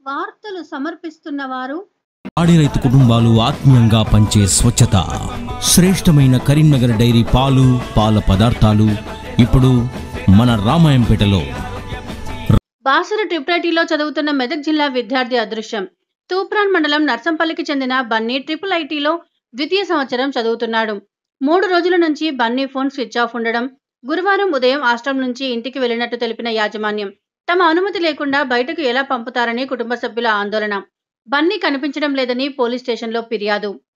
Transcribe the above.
వార్తలు సమర్పిస్తున్న వారు పాడి రైతు కుటుంబాలు ఆత్మీయంగా పంచే స్వచ్ఛత శ్రేష్టమైన కరీంనగర్ డైరీ పాలు పాల పదార్థాలు ఇప్పుడు మన రామాయంపేటలో బాసర ట్రిపుల్ చదువుతున్న మెదక్ జిల్లా విద్యార్థి అదృశ్యం తూప్రాన్ మండలం నర్సంపల్లికి చెందిన బన్నీ ట్రిపుల్ ఐటీలో ద్వితీయ సంవత్సరం చదువుతున్నాడు మూడు రోజుల నుంచి బన్నీ ఫోన్ స్విచ్ ఆఫ్ ఉండడం గురువారం ఉదయం ఆశ్రమం నుంచి ఇంటికి వెళ్లినట్టు తెలిపిన యాజమాన్యం తమ అనుమతి లేకుండా బయటకు ఎలా పంపుతారని కుటుంబ సభ్యుల ఆందోళన బన్నీ కనిపించడం లేదని పోలీస్ స్టేషన్లో ఫిర్యాదు